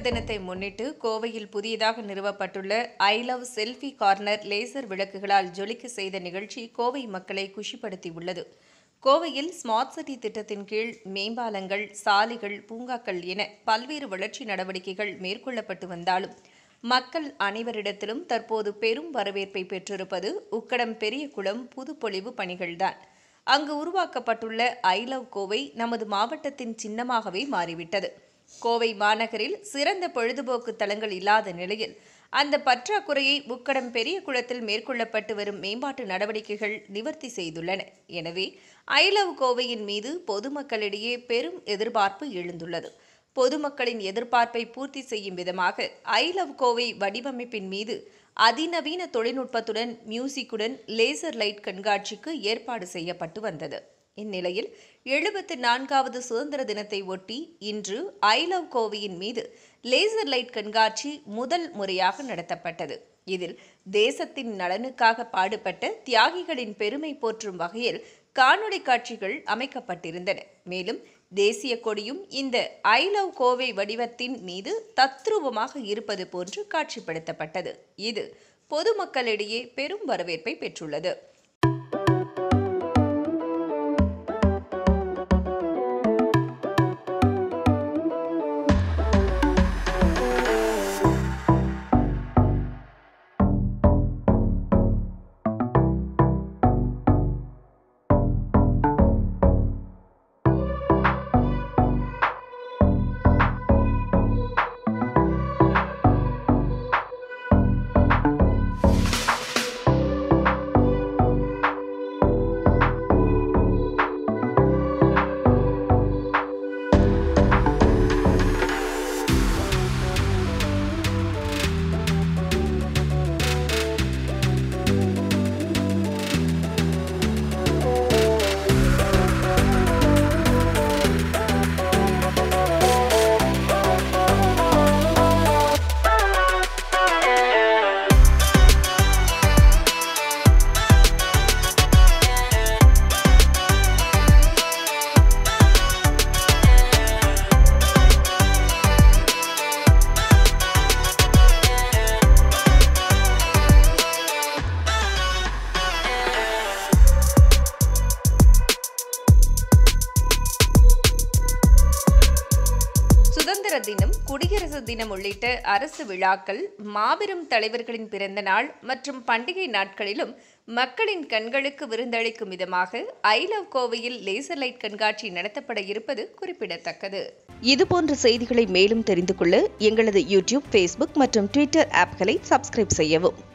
தினத்தை முன்னிட்டு கோவையில் புதியதாக நிறுவப்பட்டுள்ள I love selfie corner laser விளக்குகளால் ஜொலிக்க செய்த நிகழ்ச்சி கோவை மக்களை குஷிப்படுத்தியுள்ளது கோவையில் ஸ்மார்ட் சிட்டி திட்டத்தின் கீழ் மேம்பாலங்கள் சாலைகள் பூங்காக்கள் என பல்வேறு வளர்ச்சி நடவடிக்கைகள் மேற்கொள்ளப்பட்டு வந்தாலும் மக்கள் அனைவரிடத்திலும் தற்போது பெரும் வரவேற்பை பெற்றிருப்பது உக்கடம் பெரியகுளம் புதுப்பொலிவு பணிகள்தான் அங்கு உருவாக்கப்பட்டுள்ள ஐ லவ் கோவை நமது மாவட்டத்தின் சின்னமாகவே மாறிவிட்டது கோவை மாநகரில் சிறந்த பொழுதுபோக்கு தலங்கள் இல்லாத நிலையில் அந்த பற்றாக்குறையை உக்கடம் பெரிய குளத்தில் மேற்கொள்ளப்பட்டு வரும் மேம்பாட்டு நடவடிக்கைகள் நிவர்த்தி செய்துள்ளன எனவே ஐ லவ் கோவையின் மீது பொதுமக்களிடையே பெரும் எதிர்பார்ப்பு எழுந்துள்ளது பொதுமக்களின் எதிர்பார்ப்பை பூர்த்தி செய்யும் விதமாக ஐ லவ் கோவை வடிவமைப்பின் மீது அதிநவீன தொழில்நுட்பத்துடன் மியூசிக்குடன் லேசர் லைட் கண்காட்சிக்கு ஏற்பாடு செய்யப்பட்டு வந்தது இந்நிலையில் எழுபத்து நான்காவது சுதந்திர தினத்தை ஒட்டி இன்று ஐ லவ் கோவையின் மீது லேசர் லைட் கண்காட்சி முதல் முறையாக நடத்தப்பட்டது இதில் தேசத்தின் நலனுக்காக பாடுபட்ட தியாகிகளின் பெருமை போற்றும் வகையில் காணொளி காட்சிகள் அமைக்கப்பட்டிருந்தன மேலும் தேசிய கொடியும் இந்த ஐ லவ் கோவை வடிவத்தின் மீது தத்ரூபமாக இருப்பது போன்று காட்சிப்படுத்தப்பட்டது இது பொதுமக்களிடையே பெரும் வரவேற்பை பெற்றுள்ளது சுதந்திர தினம் குடியரசு தினம் உள்ளிட்ட அரசு விழாக்கள் மாபெரும் தலைவர்களின் பிறந்த நாள் மற்றும் பண்டிகை நாட்களிலும் மக்களின் கண்களுக்கு விருந்தளிக்கும் விதமாக ஐ லவ் கோவையில் லேசர் லைட் கண்காட்சி நடத்தப்பட இருப்பது குறிப்பிடத்தக்கது இதுபோன்ற செய்திகளை மேலும் தெரிந்து கொள்ள எங்களது யூடியூப் ஃபேஸ்புக் மற்றும் ட்விட்டர் ஆப்களை சப்ஸ்கிரைப் செய்யவும்